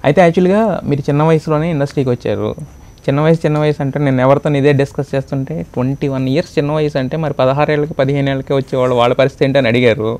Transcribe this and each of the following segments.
అయితే యాక్చువల్గా మీరు చిన్న వయసులోనే ఇండస్ట్రీకి వచ్చారు చిన్న వయసు చిన్న వయసు అంటే నేను ఎవరితో ఇదే డిస్కస్ చేస్తుంటే ట్వంటీ వన్ ఇయర్స్ చిన్న వయసు అంటే మరి పదహారేళ్ళకి పదిహేను ఏళ్ళకి వచ్చేవాళ్ళు వాళ్ళ పరిస్థితి ఏంటని అడిగారు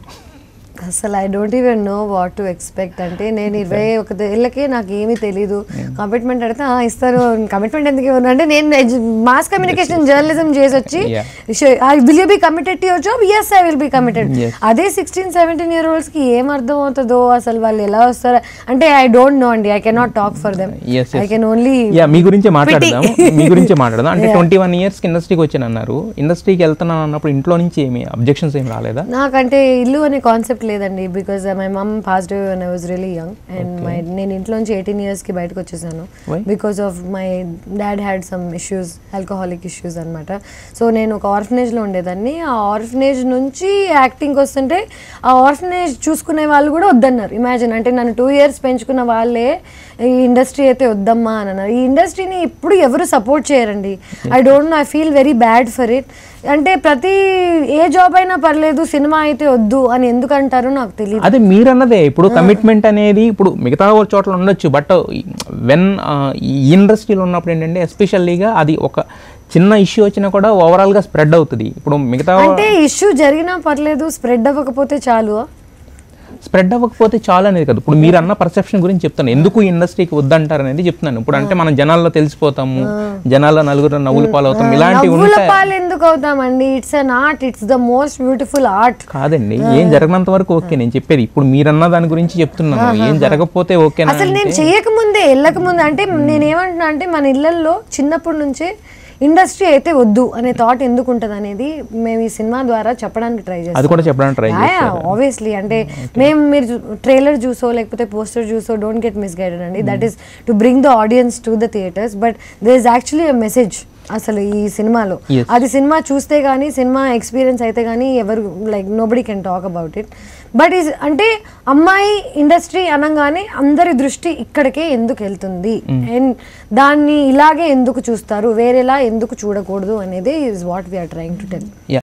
అసలు I don't even know what to expect అంటే నేను ఇరవై ఒక ఏళ్ళకి నాకు ఏమీ తెలీదు కమిట్మెంట్ అడిగితే "ఆ, ఇస్తారు కమిట్మెంట్ ఎందుకు ఇవ్వను అంటే నేను మాస్ కమ్యూనికేషన్ జర్నలిజం చేసి వచ్చి will you be committed to your job yes I will be committed Yes. అదే సిక్స్టీన్ సెవెంటీన్ ఇయర్ ఓల్డ్స్ కి ఏం అర్థం అవుతుందో అసలు వాళ్ళు ఎలా వస్తారో అంటే ఐ డోంట్ నో అండి I cannot talk for them Yes, I yes. Can only yeah మీ గురించే మాట్లాడదాం మీ గురించే మాట్లాడదాం అంటే ట్వంటీ వన్ ఇయర్స్కి ఇండస్ట్రీకి వచ్చాను అన్నారు ఇండస్ట్రీకి వెళ్తున్నాను అన్నప్పుడు ఇంట్లో నుంచి ఏమి అబ్జెక్షన్స్ ఏమి రాలేదా నాకంటే ఇల్లు అనే కాన్సెప్ట్ లేదండి because my mom passed and I was really young and my నేను ఇంట్లోంచి ఎయిటీన్ ఇయర్స్కి బయటకు వచ్చేసాను Why? Because of my dad had some issues alcoholic issues అనమాట సో నేను ఒక ఆర్ఫనేజ్లో ఉండేదాన్ని ఆ ఆర్ఫనేజ్ నుంచి యాక్టింగ్కి వస్తుంటే ఆ ఆర్ఫనేజ్ చూసుకునే వాళ్ళు కూడా వద్దన్నారు ఇమాజిన్ అంటే నన్ను టూ ఇయర్స్ పెంచుకున్న వాళ్ళే ఈ ఇండస్ట్రీ అయితే వద్దమ్మా అని అన్నారు ఈ ఇండస్ట్రీని ఇప్పుడు ఎవరు సపోర్ట్ చేయరండి I don't know I feel very bad for it అంటే ప్రతి ఏ జాబ్ అయినా పర్లేదు సినిమా అయితే వద్దు అని ఎందుకు అంటారో నాకు తెలియదు అదే మీరన్నదే ఇప్పుడు కమిట్మెంట్ అనేది ఇప్పుడు మిగతా చోట్ల ఉండొచ్చు బట్ వెన్ ఈ ఇండస్ట్రీలో ఉన్నప్పుడు ఏంటంటే ఎస్పెషల్లీగా అది ఒక చిన్న ఇష్యూ వచ్చినా కూడా ఓవరాల్గా స్ప్రెడ్ అవుతుంది ఇప్పుడు మిగతా అంటే ఇష్యూ జరిగినా పర్లేదు స్ప్రెడ్ అవ్వకపోతే చాలు స్ప్రెడ్ అవ్వకపోతే చాలా అనేది కదా ఇప్పుడు మీరు అన్న పర్సెప్షన్ గురించి చెప్తాను ఎందుకు ఈ ఇండస్ట్రీకి వద్దంటారు అనేది చెప్తున్నాను ఇప్పుడు అంటే మనం జనాల్లో తెలిసిపోతాము జనాల్లో నలుగురు నవ్వులు పాలవుతాం ఇలాంటివి నవ్వుల ఉంటాయి పాలు ఎందుకు అవుతామండి it's an art it's the most beautiful art కాదండి ఏం జరగనంత వరకు ఓకే నేను చెప్పేది ఇప్పుడు మీరన్న దాని గురించి చెప్తున్నాను ఏం జరగకపోతే ఓకేనా అసలు నేను చేయకముందే వెళ్ళకముందే అంటే నేను ఏమంటున్నా అంటే మన ఇళ్ళల్లో చిన్నప్పటి నుంచే ఇండస్ట్రీ అయితే వద్దు అనే థాట్ ఎందుకు ఉంటుంది అనేది మేము ఈ సినిమా ద్వారా చెప్పడానికి ట్రై చేస్తాం అది కూడా చెప్పడానికి ట్రై చేస్తాను ఆబ్వియస్లీ అంటే మేము మీరు ట్రైలర్ చూసో లేకపోతే పోస్టర్ చూసో డోంట్ గెట్ మిస్గైడెడ్ అండి that is to bring the audience to the theatres but there is actually a message అసలు ఈ సినిమాలో Yes. అది సినిమా చూస్తే కానీ సినిమా ఎక్స్పీరియన్స్ అయితే కానీ ఎవరు like nobody can talk about it but is అంటే అమ్మాయి ఇండస్ట్రీ అనగానే అందరి దృష్టి ఇక్కడికే ఎందుకు వెళ్తుంది అండ్ దాన్ని ఇలాగే ఎందుకు చూస్తారు వేరేలా ఎందుకు చూడకూడదు అనేది is what we're trying to tell yeah